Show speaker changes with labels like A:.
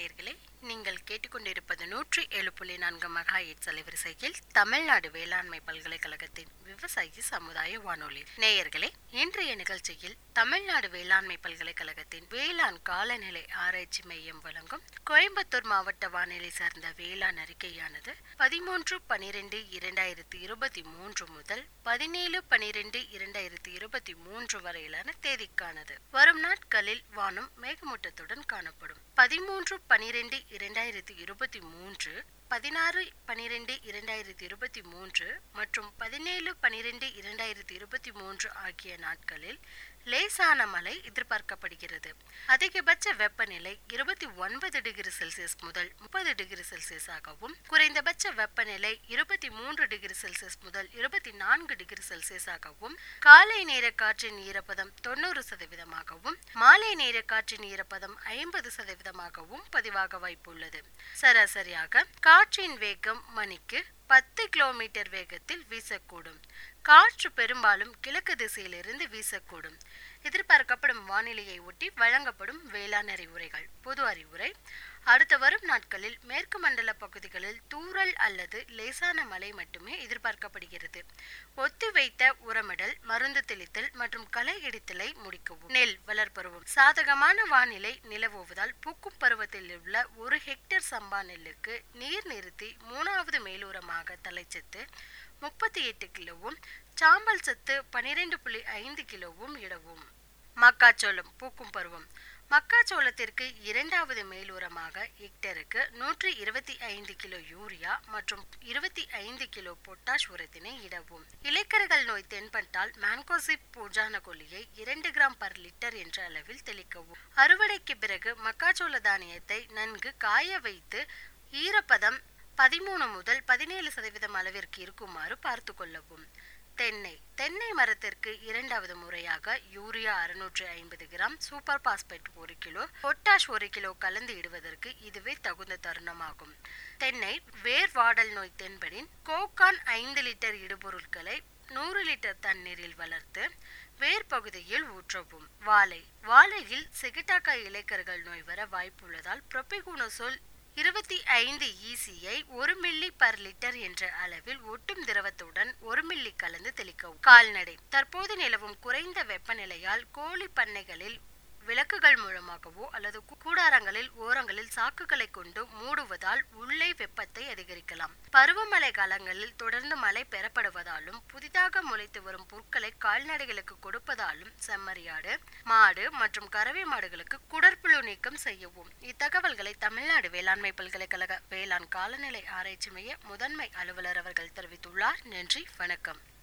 A: நேயர்களே நீங்கள் கேட்டுக்கொண்டிருப்பது நூற்றி ஏழு புள்ளி நான்கு மகா எட் அலைவரிசையில் தமிழ்நாடு வேளாண்மை பல்கலைக்கழகத்தின் விவசாயி சமுதாய வானொலி நேயர்களே இன்றைய நிகழ்ச்சியில் தமிழ்நாடு வேளாண்மை பல்கலைக்கழகத்தின் வேளாண் காலநிலை ஆராய்ச்சி மையம் வழங்கும் கோயம்புத்தூர் மாவட்ட வானிலை சார்ந்த வேளாண் அறிக்கையானது பதிமூன்று பனிரெண்டு இரண்டாயிரத்தி இருபத்தி மூன்று முதல் பதினேழு பனிரெண்டு இரண்டாயிரத்தி இருபத்தி மூன்று வரையிலான தேதிக்கானது வரும் நாட்களில் வானம் மேகமூட்டத்துடன் காணப்படும் பதிமூன்று பனிரெண்டு இரண்டாயிரத்தி இருபத்தி மூன்று பதினாறு பனிரெண்டு இரண்டாயிரத்தி இருபத்தி மூன்று மற்றும் பதினேழு பனிரெண்டு இரண்டாயிரத்தி இருபத்தி மூன்று ஆகிய நாட்களில் லேசான மழை எதிர்பார்க்கப்படுகிறது அதிகபட்ச வெப்பநிலை இருபத்தி ஒன்பது டிகிரி செல்சியஸ் முதல் முப்பது டிகிரி செல்சியஸாகவும் குறைந்தபட்ச வெப்பநிலை இருபத்தி மூன்று டிகிரி செல்சியஸ் முதல் இருபத்தி நான்கு டிகிரி செல்சியஸாகவும் காலை நேர காற்றின் ஈரப்பதம் தொண்ணூறு சதவீதமாகவும் மாலை நேர காற்றின் ஈரப்பதம் ஐம்பது சதவீதமாகவும் பதிவாக வாய்ப்புள்ளது சராசரியாக காற்றின் வேகம் மணிக்கு பத்து கிலோமீட்டர் வேகத்தில் வீசக்கூடும் காற்று பெரும்பாலும் கிழக்கு திசையிலிருந்து வீசக்கூடும் எதிர்பார்க்கப்படும் வானிலையை ஒட்டி வழங்கப்படும் வேளாண் அறிவுரைகள் பொது அறிவுரை அடுத்த வரும் நாட்களில் மேற்கு மண்டல பகுதிகளில் தூறல் அல்லது லேசான மழை மட்டுமே எதிர்பார்க்கப்படுகிறது ஒத்தி வைத்த உரமிடல் மருந்து தெளித்தல் மற்றும் களை இடித்தலை முடிக்கவும் நெல் வளர்ப்பருவம் சாதகமான வானிலை நிலவுவதால் பூக்கும் பருவத்தில் உள்ள ஒரு ஹெக்டேர் சம்பா நெல்லுக்கு நீர் நிறுத்தி மூணாவது மேலூரமாக தலைச்சத்து முப்பத்தி எட்டு கிலோவும் சாம்பல் சத்து பனிரெண்டு புள்ளி ஐந்து கிலோவும் இடவும் மக்காச்சோளம் பூக்கும் பருவம் மக்காச்சோளத்திற்கு இரண்டாவது மேலூரமாக ஹெக்டருக்கு நூற்றி இருபத்தி ஐந்து கிலோ யூரியா மற்றும் இருபத்தி ஐந்து கிலோ பொட்டாஷ் உரத்தினை இடவும் இலைக்கருகள் நோய் தென்பட்டால் மேன்கோசிப் பூஜான கொல்லியை இரண்டு கிராம் பர் லிட்டர் என்ற அளவில் தெளிக்கவும் அறுவடைக்கு பிறகு மக்காச்சோள தானியத்தை நன்கு காய வைத்து ஈரப்பதம் பதிமூணு முதல் பதினேழு சதவீதம் அளவிற்கு இருக்குமாறு பார்த்து கொள்ளவும் தென்னை தென்னை மரத்திற்கு இரண்டாவது முறையாக யூரியா அறுநூற்று ஐம்பது கிராம் சூப்பர் பாஸ்பேட் ஒரு கிலோ பொட்டாஷ் ஒரு கிலோ கலந்து இடுவதற்கு இதுவே தகுந்த தருணமாகும் தென்னை வேர் வாடல் நோய் தென்படின் கோகான் ஐந்து லிட்டர் இடுபொருட்களை நூறு லிட்டர் தண்ணீரில் வளர்த்து வேர் பகுதியில் ஊற்றவும் வாழை வாழையில் சிகிட்டாக்கா இலைக்கர்கள் நோய் வர வாய்ப்புள்ளதால் புரோபிகுனோசோல் இருபத்தி ஐந்து ஈசியை ஒரு மில்லி பர் லிட்டர் என்ற அளவில் ஒட்டும் திரவத்துடன் ஒரு மில்லி கலந்து தெளிக்கவும் கால்நடை தற்போது நிலவும் குறைந்த வெப்பநிலையால் கோழி பண்ணைகளில் விளக்குகள் மூலமாகவோ அல்லது கூடாரங்களில் ஓரங்களில் சாக்குகளை கொண்டு மூடுவதால் உள்ளே வெப்பத்தை அதிகரிக்கலாம் பருவமழை காலங்களில் தொடர்ந்து மழை பெறப்படுவதாலும் புதிதாக முளைத்து வரும் புற்களை கால்நடைகளுக்கு கொடுப்பதாலும் செம்மறியாடு மாடு மற்றும் கறவை மாடுகளுக்கு குடற்புழு நீக்கம் செய்யவும் இத்தகவல்களை தமிழ்நாடு வேளாண்மை பல்கலைக்கழக வேளாண் காலநிலை ஆராய்ச்சி மைய முதன்மை அலுவலர் அவர்கள் தெரிவித்துள்ளார் நன்றி வணக்கம்